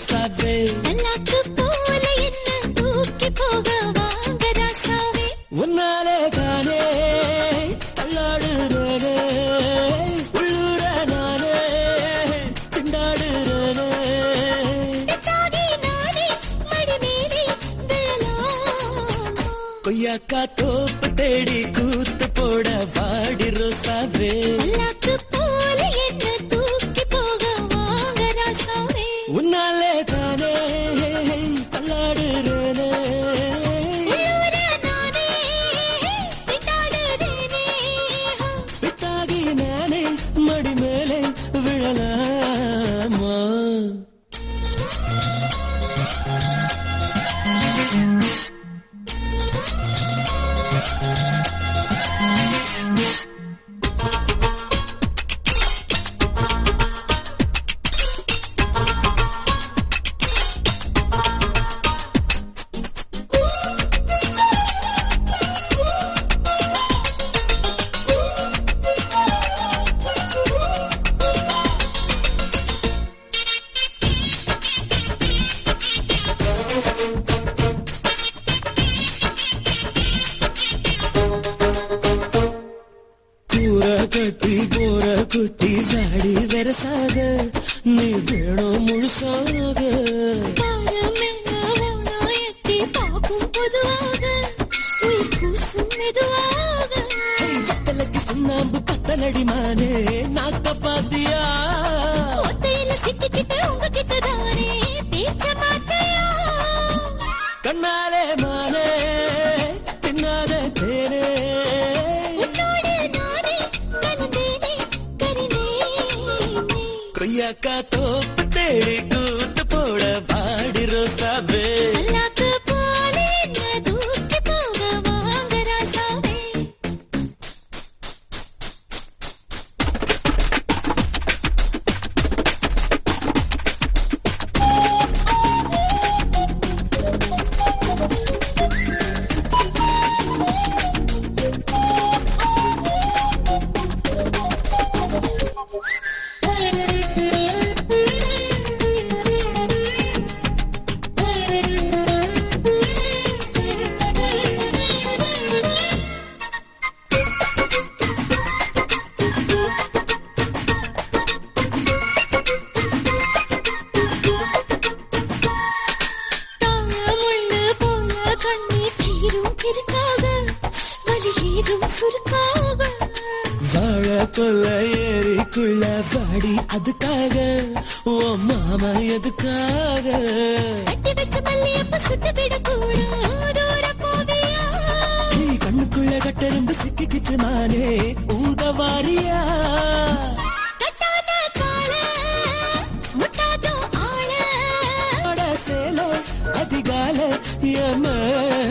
ரோசாவே நல்லாக்கு போல என்ன தூக்கி போக வாங்க ராசாவே உன்னாலே தானே தள்ளாடுறேனே உள்ளூர நானே திண்டாடுறேனே பித்தாகி நானே மடி மேலே விழலாமா கொய்யாக்கா தோப்பு தேடி கூத்து போட வாடி ரோசாவே நல்லாக்கு போல என்ன தூக்கி போக வாங்க ராசாவே உன்னாலே தானே தள்ளாடுறேனே உள்ளூர நானே திண்டாடுறேனே பித்தாகி நானே மடி மேலே விழலாமா கூற கட்டி போற குட்டி வாடி வெரசாக நீ வேணும் முழுசாக பாரமென்ன உனா எட்டி பார்க்கும் பொதுவாக உயிர் கூசும் மெதுவாக பத்தலக்கு சுண்ணாம்பு பத்தலடி மானே நாக்க பாத்தியா ஒத்தையில சிக்கிக்கிட்டு உங்ககிட்ட தானே பேச்ச மாத்தையா கண்ணாலே மானே தின்னாத தேனே உன்னோடு நானே கலந்தேனே கரிந்தேனே கொய்யாக்கா தோப்பு தேடி கூத்து போட வாடி ரோசாவே அல்லாக்கு போலே என்ன தூக்கி போக வாங்க ராசாவே தாழமுள்ள போல கண்ணீர் தீரும் கிறுக்காக வலியேறும் சுருக்காக வாழ கொல்ல ஏறிக்குள்ள வாடி அதுக்காக ஓ மாமா எதுக்காக கட்டி வச்ச மல்லியப்ப சுட்டு விடக்கூடும் தூர போவியா நீ கண்ணுக்குள்ள கட்டெரும்பு சிக்கிக்கிச்சு மானே ஊதவாரியா கட்டாத கால முட்டாதோ ஆள அட சேலோ அதிகால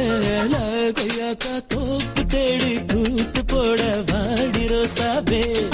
எமேல கொய்யாக்கா தோப்பு தேடி கூத்து போட வாடி ரோசாவே